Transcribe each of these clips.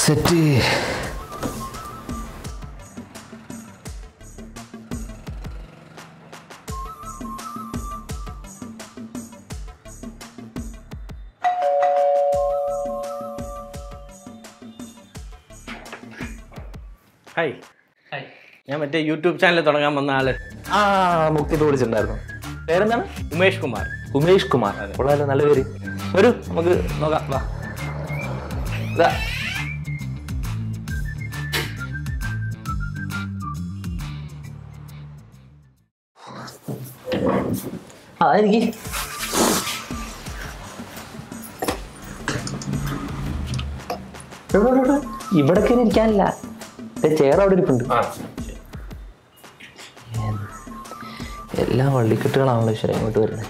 Set hi ഞാൻ മറ്റേ YouTube channel തുടങ്ങാൻ വന്ന ആള് ആ മുക്കിട്ട് വിളിച്ചിട്ടുണ്ടായിരുന്നു പേരെന്താണ് ഉമേഷ് കുമാർ ഉമേഷ് കുമാർ കൊള്ളാലോ നല്ല പേര് വരൂ നമുക്ക് നോക്കാം വാ ഇതാ ആ എനിക്ക് ഇവിടൊക്കെ ഇരിക്കാനില്ല ചെയർ അവിടെ ഇരിപ്പുണ്ട് എല്ലാം വള്ളിക്കെട്ടുകളാണല്ലോ ഈശ്വര ഇങ്ങോട്ട് വരുന്നത്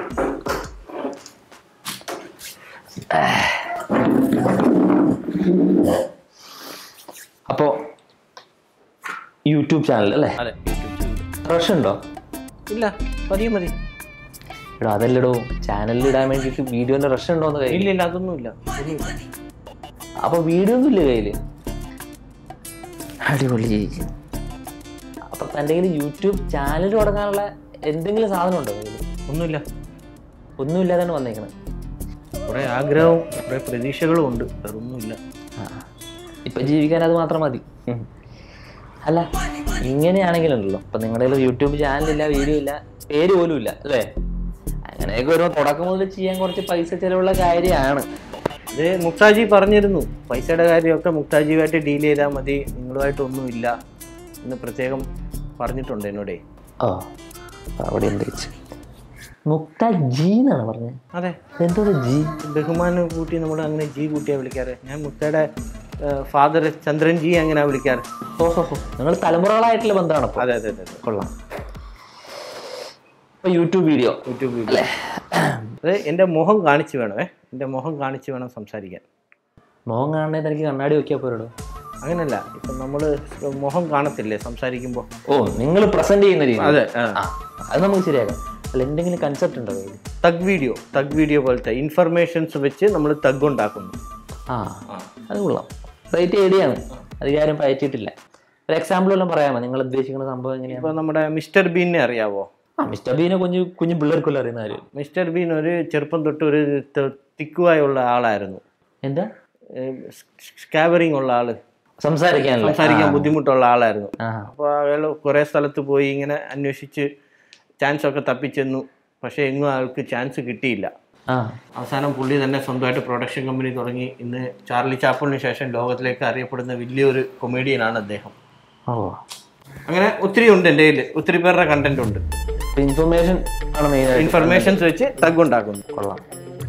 അപ്പോ യൂട്യൂബ് ചാനൽ അല്ലേ അതെ റഷ് ഉണ്ടോ ഇല്ല മതി മതി എടോ അതല്ലടോ ചാനലിൽ ഇടാൻ വേണ്ടിയിട്ട് വീഡിയോന്റെ റഷ് ഉണ്ടോന്ന് കയ്യിൽ ഇല്ല ഇല്ല അതൊന്നുമില്ല ഒന്നുമില്ല അപ്പൊ വീഡിയോ ഒന്നും ഇല്ല കയ്യില് അടിപൊളി അപ്പൊ തൻ്റെ കയ്യിൽ യൂട്യൂബ് ചാനൽ തുടങ്ങാനുള്ള എന്തെങ്കിലും സാധനം ഉണ്ടോ കയ്യിൽ ഒന്നുമില്ല ഒന്നുമില്ലാതാണ് വന്നേക്കണത് കുറേ ആഗ്രഹവും കുറേ പ്രതീക്ഷകളും ഉണ്ട് വേറൊന്നുമില്ല ആ. ഇപ്പൊ ജീവിക്കാൻ അത് മാത്രം മതി ഉം. അല്ല ഇങ്ങനെയാണെങ്കിലുണ്ടല്ലോ ഇപ്പൊ നിങ്ങളുടെ കയ്യിൽ യൂട്യൂബ് ചാനലില്ല വീഡിയോ ഇല്ല പേര് പോലും ഇല്ല അല്ലേ അങ്ങനെയൊക്കെ വരുമ്പോൾ തുടക്കം മുതൽ ചെയ്യാൻ കുറച്ച് പൈസ ചിലവുള്ള കാര്യമാണ് ഇത് മുക്താജി പറഞ്ഞിരുന്നു പൈസയുടെ കാര്യമൊക്കെ മുക്താജിയുമായിട്ട് ഡീൽ ചെയ്താൽ മതി നിങ്ങളുമായിട്ടൊന്നുമില്ല എന്ന് പ്രത്യേകം പറഞ്ഞിട്ടുണ്ട് എന്നോടേ ഓ അപ്പൊ അവിടെ എന്ത് വെച്ച് മുക്ത ജി എന്നാണ് പറഞ്ഞത് അതെ എന്തോ ജി ബഹുമാനം കൂട്ടി നമ്മൾ അങ്ങനെ ജി കൂട്ടിയാണ് വിളിക്കാറ് ഞാൻ മുക്തയുടെ ഫാദർ ചന്ദ്രൻ ജി അങ്ങനെയാണ് വിളിക്കാറ് ഓഹോ നിങ്ങൾ തലമുറകളായിട്ടുള്ള ബന്ധമാണ് അപ്പോൾ അതെ അതെ അതെ അതെ കൊള്ളാം ഇപ്പൊ യൂട്യൂബ് വീഡിയോ യൂട്യൂബ് വീഡിയോ അത് എൻ്റെ മുഖം കാണിച്ചു വേണമേ എൻ്റെ മുഖം കാണിച്ചു വേണം സംസാരിക്കാൻ മോഹൻ കാണണേ തനിക്ക് കണ്ണാടി വെക്കിയാൽ പോരടോ അങ്ങനല്ല ഇപ്പം നമ്മൾ മുഖം കാണത്തില്ലേ സംസാരിക്കുമ്പോൾ ഓ നിങ്ങൾ പ്രസന്റ് ചെയ്യുന്ന രീതി അതെ ആ അത് നമുക്ക് ശരിയാക്കാം അല്ല എന്തെങ്കിലും കൺസെപ്റ്റ് ഉണ്ടോ കയ്യിൽ തഗ് വീഡിയോ തഗ് വീഡിയോ പോലത്തെ ഇൻഫർമേഷൻസ് വെച്ച് നമ്മൾ തഗ് ഉണ്ടാക്കുന്നു ആ അത് കൊള്ളാം റേറ്റ് ഏടിയാണ് അധികാരം പയറ്റിയിട്ടില്ല ഒരു എക്സാമ്പിൾ വല്ലതും പറയാമോ നിങ്ങൾ ഉദ്ദേശിക്കുന്ന സംഭവം എങ്ങനെയാണ് ഇപ്പോൾ നമ്മുടെ മിസ്റ്റർ ബീനെ അറിയാവോ ആ മിസ്റ്റർ ബീനെ കുഞ്ഞു കുഞ്ഞു പിള്ളേർക്കുള്ള അറിയുന്ന കാര്യം മിസ്റ്റർ ബീൻ ഒരു ചെറുപ്പം തൊട്ട് ഒരു ത- തിക്കുവായുള്ള ആളായിരുന്നു എന്താ സ്കാവറിങ് ഉള്ള ആള് സംസാരിക്കാനല്ല സംസാരിക്കാൻ ബുദ്ധിമുട്ടുള്ള ആളായിരുന്നു ആ അപ്പോൾ അയാൾ കുറേ സ്ഥലത്ത് പോയി ഇങ്ങനെ അന്വേഷിച്ച് ചാൻസ് ഒക്കെ തപ്പിച്ചെന്നു പക്ഷേ എങ്ങും ആൾക്ക് ചാൻസ് കിട്ടിയില്ല ആ അവസാനം പുള്ളി തന്നെ സ്വന്തമായിട്ട് പ്രൊഡക്ഷൻ കമ്പനി തുടങ്ങി ഇന്ന് ചാർലി ചാപ്പിളിന് ശേഷം ലോകത്തിലേക്ക് അറിയപ്പെടുന്ന വലിയൊരു കൊമേഡിയനാണ് അദ്ദേഹം ഓ അങ്ങനെ ഒത്തിരി ഉണ്ട് എൻ്റെ കയ്യിൽ ഒത്തിരി പേരുടെ കണ്ടന്റ് ഉണ്ട് ഇൻഫർമേഷൻ ആണ് മെയിൻ ആയിട്ട് ഇൻഫർമേഷൻസ് വെച്ച് തഗ് ഉണ്ടാക്കുന്നു കൊള്ളാം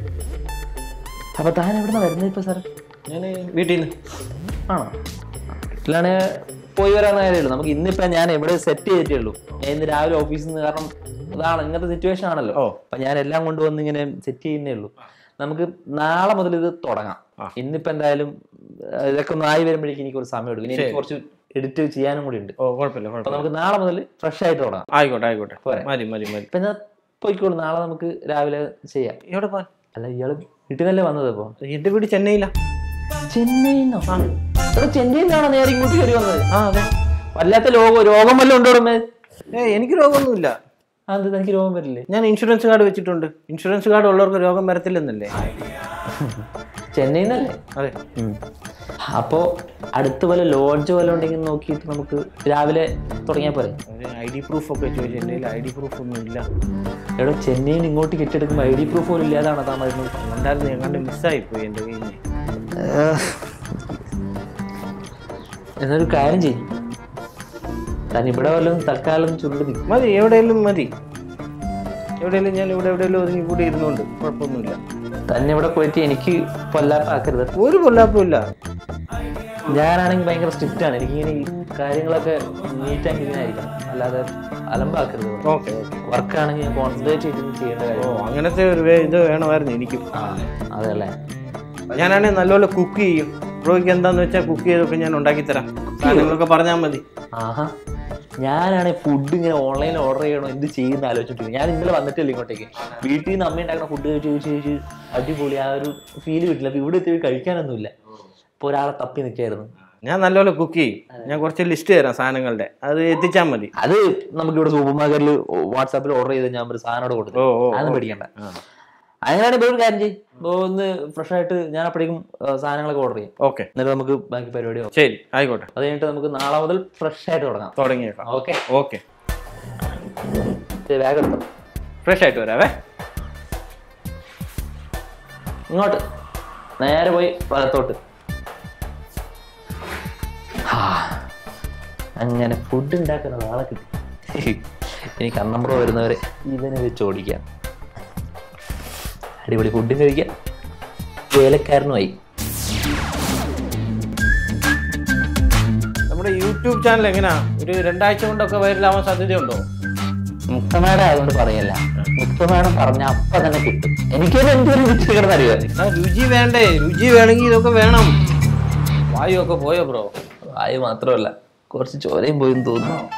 അപ്പൊ താൻ എവിടെ വരുന്നത് ഇപ്പൊ സാർ ഞാൻ വീട്ടിൽ നിന്ന് ആണോ വീട്ടിലാണെ പോയി വരാവുന്ന കാര്യമുള്ളൂ നമുക്ക് ഇന്നിപ്പോ ഞാൻ എവിടെ സെറ്റ് ചെയ്തിട്ടേ ഉള്ളൂ ഞാൻ ഇന്ന് രാവിലെ ഓഫീസിൽ നിന്ന് കാരണം അതാണ് ഇങ്ങനത്തെ സിറ്റുവേഷൻ ആണല്ലോ ഓ. അപ്പൊ ഞാൻ എല്ലാം കൊണ്ടുവന്ന് ഇങ്ങനെ സെറ്റ് ചെയ്യുന്നേ ഉള്ളൂ നമുക്ക് നാളെ മുതൽ ഇത് തുടങ്ങാം ഇന്നിപ്പോ എന്തായാലും ആ, ഇതൊക്കെ ഒന്ന് ആയി വരുമ്പോഴേക്കും എനിക്ക് ഒരു സമയം എടുക്കും ഇനി എനിക്ക് കുറച്ച് എഡിറ്റ് ചെയ്യാനും കൂടി ഉണ്ട് ഓ കുഴപ്പമില്ല അപ്പൊ കുഴപ്പമില്ല നമുക്ക് നാളെ മുതൽ ഫ്രഷ് ആയിട്ട് തുടങ്ങാം ആയിക്കോട്ടെ ആയിക്കോട്ടെ പോരെ. മതി മതി മതി ഇപ്പൊ ഞാൻ പോയിക്കോളൂ നാളെ നമുക്ക് രാവിലെ ചെയ്യാം എവിടെ പോകാൻ അല്ല ഇയാള് വീട്ടിൽ നിന്നല്ലേ വന്നത് ഇപ്പൊ എൻ്റെ വീട് ചെന്നൈയിലാ ചെന്നൈന്നോ ഇവിടെ ചെന്നൈയിൽ നിന്നാണോ നേരെ ഇങ്ങോട്ട് കയറി വന്നത് ആ അതെ വല്ലാത്ത രോഗം രോഗം വല്ലതും ഉണ്ടോ ഉടമേ ഏ എനിക്ക് രോഗമൊന്നുമില്ല അത് തനിക്ക് രോഗം വരില്ലേ ഞാൻ ഇൻഷുറൻസ് കാർഡ് വെച്ചിട്ടുണ്ട് ഇൻഷുറൻസ് കാർഡ് ഉള്ളവർക്ക് രോഗം വരത്തില്ലെന്നല്ലേ ചെന്നൈയിൽ നിന്നല്ലേ അതെ അപ്പോ അടുത്ത് വല്ല ലോഡ്ജ് വല്ല ഉണ്ടെങ്കിൽ നോക്കിയിട്ട് നമുക്ക് രാവിലെ തുടങ്ങിയാൽ പോരെ ഒരു ഐ ഡി പ്രൂഫ് ഒക്കെ ചോദിച്ചു എൻ്റെ കയ്യിൽ ഐ ഡി പ്രൂഫ് ഒന്നും ഇല്ല എവിടെ ചെന്നൈയിൽ നിന്ന് ഇങ്ങോട്ട് കെട്ടിയെടുക്കുമ്പോൾ ഐ ഡി പ്രൂഫ് പോലും ഇല്ലാതാണോ താൻ വരുന്നത് ഉണ്ടായിരുന്നു എങ്ങാണ്ട് മിസ്സായി പോയി എൻ്റെ കയ്യിൽ നിന്ന് എന്നൊരു കാര്യം ചെയ്യും താൻ ഇവിടെ വല്ലതും തൽക്കാലം ചുരുണ്ട് നിൽക്കും മതി എവിടെയെങ്കിലും മതി എവിടെയെങ്കിലും ഞാൻ ഇവിടെ എവിടെയെങ്കിലും ഒതുങ്ങി കൂടി ഇരുന്നുണ്ട് കുഴപ്പമൊന്നുമില്ല തന്നെ ഇവിടെ പോയിട്ട് എനിക്ക് പൊല്ലാപ്പാക്കരുത് ഒരു കൊല്ലാപ്പും ഇല്ല ഞാനാണെങ്കിൽ ഭയങ്കര സ്ട്രിക്റ്റ് ആണ് എനിക്കിങ്ങനെ ഈ കാര്യങ്ങളൊക്കെ നീറ്റ് ആൻഡ് ക്ലീൻ ആയിരിക്കണം അല്ലാതെ അലമ്പാക്കരുത് ഓക്കെ ഓക്കെ വർക്കാണെങ്കിൽ ഞാൻ കോൺസെൻട്രേറ്റ് ചെയ്തിട്ട് ചെയ്യേണ്ട ഓ കാര്യം അങ്ങനത്തെ ഒരു വേ- ഇത് വേണമായിരുന്നു എനിക്കും ആ അതല്ലേ ഞാനാണെങ്കിൽ നല്ലപോലെ കുക്ക് ചെയ്യും ബ്രോയ്ക്ക് എന്താന്ന് വെച്ചാൽ കുക്ക് ചെയ്തൊക്കെ ഞാൻ ഉണ്ടാക്കി തരാം കാര്യങ്ങളൊക്കെ പറഞ്ഞാൽ മതി ആഹാ ഞാനാണ് ഫുഡ് ഇങ്ങനെ ഓൺലൈനിൽ ഓർഡർ ചെയ്യണോ എന്ത് ചെയ്യുന്ന ആലോചിച്ചിട്ട് ഞാൻ ഇന്നലെ വന്നിട്ടില്ല ഇങ്ങോട്ടേക്ക് വീട്ടിൽ നിന്ന് അമ്മ ഉണ്ടാക്കുന്ന ഫുഡ് കഴിച്ച് കഴിച്ച് കഴിച്ച് അടിപൊളി ആ ഒരു ഫീല് കിട്ടില്ല അപ്പൊ ഇവിടെ എത്തി കഴിക്കാനൊന്നുമില്ല ഇപ്പൊ ഒരാളെ തപ്പി നിൽക്കായിരുന്നു ഞാൻ നല്ലപോലെ കുക്ക് ചെയ്യും ഞാൻ കുറച്ച് ലിസ്റ്റ് തരാം സാധനങ്ങളുടെ അത് എത്തിച്ചാൽ മതി അത് നമുക്ക് ഇവിടെ സൂപ്പർ മാർക്കറ്റിൽ വാട്സാപ്പിൽ ഓർഡർ ചെയ്ത് ഞാൻ ഒരു സാധനം അവിടെ കൊടുത്തു ഓ ഓ അതൊന്നും പേടിക്കണ്ട ആ. അങ്ങനെയാണ് ഇപ്പോൾ ഒരു കാര്യം ചെയ്യും ഇപ്പോൾ ഒന്ന് ഫ്രഷ് ആയിട്ട് ഞാൻ അപ്പോഴേക്കും ആ, സാധനങ്ങളൊക്കെ ഓർഡർ ചെയ്യും ഓക്കെ എന്നിട്ട് നമുക്ക് ബാക്കി പരിപാടി നോക്കാം ശരി ആയിക്കോട്ടെ അത് കഴിഞ്ഞിട്ട് നമുക്ക് നാളെ മുതൽ ഫ്രഷ് ആയിട്ട് തുടങ്ങാം തുടങ്ങിയേക്കാം ഓക്കെ ഓക്കെ ബാഗ് എടുത്തോ ഫ്രഷ് ആയിട്ട് വരാവേ ഇങ്ങോട്ട് നേരെ പോയി വലത്തോട്ട് ഹാ, അങ്ങനെ ഫുഡ് ഉണ്ടാക്കുന്ന ആളെ കിട്ടി ഇനി കണ്ണമ്പ്രോ വരുന്നവരെ ഇവനെ വെച്ച് ഓടിക്കാം അടിപൊളി ഫുഡും കഴിക്കാം വേലക്കാരനുമായി നമ്മുടെ യൂട്യൂബ് ചാനൽ എങ്ങനെയാ ഒരു രണ്ടാഴ്ച കൊണ്ടൊക്കെ വൈറലാവാൻ സാധ്യതയുണ്ടോ മുക്തമേട ആയതുകൊണ്ട് പറയല്ല മുക്തമേടം പറഞ്ഞ അപ്പൊ തന്നെ കിട്ടും എനിക്കൊരു എന്തൊരു കിട്ടിക്കണമെന്ന് അറിയോ ആ രുചി വേണ്ടേ രുചി വേണമെങ്കിൽ ഇതൊക്കെ വേണം വായു ഒക്കെ പോയോ ബ്രോ വായു മാത്രമല്ല കുറച്ച് ചോരയും പോയും തോന്നുന്നു